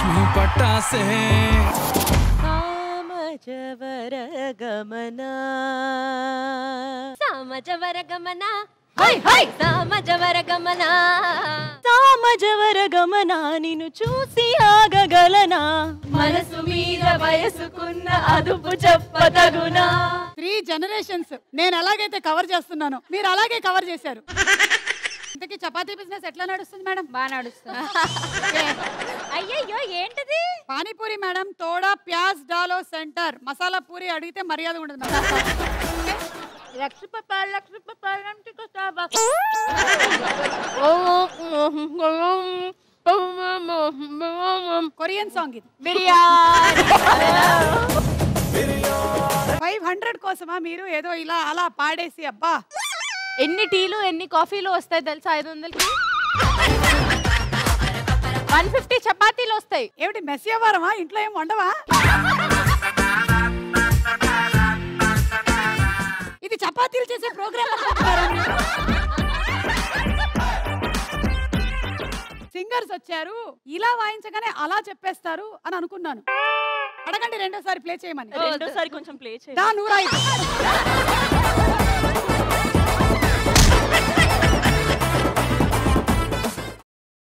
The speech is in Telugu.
లక్ష్మి పట్టాసే సామజవర గమనా సామజవర గమన హై హై సామజవర గమన సామజవర గమనా నిన్ను చూసి ఆగగలనా మనసు మీద వయసుకున్న అదుపు చెప్పదగునా త్రీ జనరేషన్స్ నేను ఎలాగైతే కవర్ చేస్తున్నానో మీరు అలాగే కవర్ చేశారు ఇంతకీ చపాతీ బిజినెస్ ఎట్లా నడుస్తుంది మేడం బాగా నడుస్తుంది అయ్యయ్యో ఏంటది పానీపూరి మేడం తోడా ప్యాజ్ డాలో సెంటర్ మసాలా పూరి అడిగితే మర్యాద ఉండదు మేడం లక్ష రూపాయలు లక్ష రూపాయలు ఇంటికొస్తావా కొరియన్ సాంగ్ ఇది బిర్యానీ ఫైవ్ హండ్రెడ్ కోసమా మీరు ఏదో ఇలా అలా పాడేసి అబ్బా ఎన్ని టీలు ఎన్ని కాఫీలు వస్తాయి తెలుసా ఐదు వందలకి వన్ ఫిఫ్టీ చపాతీలు వస్తాయి ఏమిటి మెస్ వ్యవహారమా ఇంట్లో ఏం వండవా ఇది చపాతీలు చేసే ప్రోగ్రామ్ సింగర్స్ వచ్చారు ఇలా వాయించగానే అలా చెప్పేస్తారు అని అనుకున్నాను అడగండి రెండోసారి ప్లే చేయమని రెండోసారి కొంచెం ప్లే చేయి దా నూరా